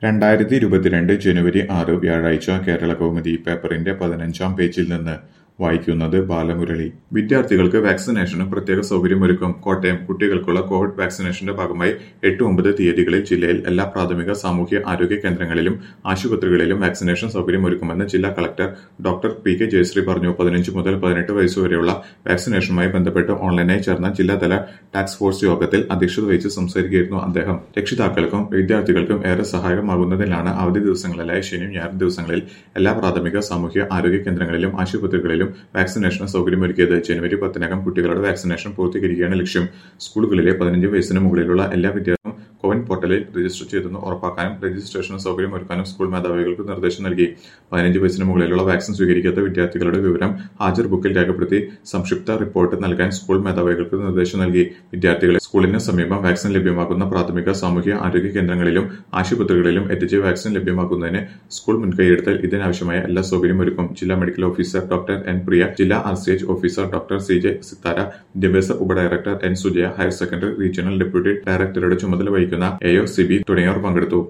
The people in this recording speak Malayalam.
രണ്ടായിരത്തി ഇരുപത്തിരണ്ട് ജനുവരി ആറ് വ്യാഴാഴ്ച കേരളകൗമുദി പേപ്പറിന്റെ പതിനഞ്ചാം പേജിൽ നിന്ന് വായിക്കുന്നത് ബാലമുരളി വിദ്യാർത്ഥികൾക്ക് വാക്സിനേഷന് പ്രത്യേക സൗകര്യമൊരുക്കും കോട്ടയം കുട്ടികൾക്കുള്ള കോവിഡ് വാക്സിനേഷന്റെ ഭാഗമായി എട്ട് ഒമ്പത് തീയതികളിൽ ജില്ലയിൽ എല്ലാ പ്രാഥമിക സാമൂഹ്യ ആരോഗ്യ കേന്ദ്രങ്ങളിലും ആശുപത്രികളിലും വാക്സിനേഷൻ സൗകര്യമൊരുക്കുമെന്ന് ജില്ലാ collector doctor P K Jayasree പറഞ്ഞു പതിനഞ്ച് മുതൽ പതിനെട്ട് വയസ്സുവരെയുള്ള വാക്സിനേഷനുമായി ബന്ധപ്പെട്ട് ഓൺലൈനായി ചേർന്ന ജില്ലാതല ടാസ്ക് ഫോഴ്സ് യോഗത്തിൽ അധ്യക്ഷത വഹിച്ച് സംസാരിക്കുകയായിരുന്നു അദ്ദേഹം രക്ഷിതാക്കൾക്കും വിദ്യാർത്ഥികൾക്കും ഏറെ സഹായകമാകുന്നതിനാണ് അവധി ദിവസങ്ങളിലായ ശനിയും ഞായറും ദിവസങ്ങളിൽ എല്ലാ പ്രാഥമിക സാമൂഹ്യ ആരോഗ്യ കേന്ദ്രങ്ങളിലും ആശുപത്രികളിലും വാക്സിനേഷന് സൗകര്യമൊരുക്കിയത് ജനുവരി പത്തിനകം കുട്ടികളുടെ വാക്സിനേഷൻ പൂർത്തീകരിക്കുകയാണ് ലക്ഷ്യം സ്കൂളുകളിലെ പതിനഞ്ച് വയസ്സിന് മുകളിലുള്ള എല്ലാ വിദ്യാർത്ഥികളും കോവിൻ പോർട്ടലിൽ രജിസ്റ്റർ ചെയ്തെന്ന് ഉറപ്പാക്കാനും രജിസ്ട്രേഷന് സൗകര്യമൊരുക്കാനും സ്കൂൾ മേധാവികൾക്ക് നിർദ്ദേശം നൽകി പതിനഞ്ച് വയസ്സിന് മുകളിലുള്ള വാക്സിൻ സ്വീകരിക്കാത്ത വിദ്യാർത്ഥികളുടെ വിവരം ഹാജർ ബുക്കിൽ രേഖപ്പെടുത്തി സംക്ഷിപ്ത റിപ്പോർട്ട് നൽകാൻ സ്കൂൾ മേധാവികൾക്ക് നിർദ്ദേശം നൽകി വിദ്യാർത്ഥികളെ സ്കൂളിന് സമീപം വാക്സിൻ ലഭ്യമാക്കുന്ന പ്രാഥമിക സാമൂഹ്യ ആരോഗ്യ കേന്ദ്രങ്ങളിലും ആശുപത്രികളിലും എത്തിച്ച് വാക്സിൻ ലഭ്യമാക്കുന്നതിന് സ്കൂൾ മുൻകൈയെടുത്താൽ ഇതിനാവശ്യമായ എല്ലാ സൗകര്യമൊരുക്കും ജില്ലാ medical officer doctor N Priya ജില്ലാ R C H officer doctor C J Sithara വിദ്യാഭ്യാസ ഉപഡയറക്ടർ N Sujaya higher secondary regional deputy ഡയറക്ടറുടെ ചുമതല വഹിക്കുന്ന എ ഒ സിബി തുടങ്ങിയവർ പങ്കെടുത്തു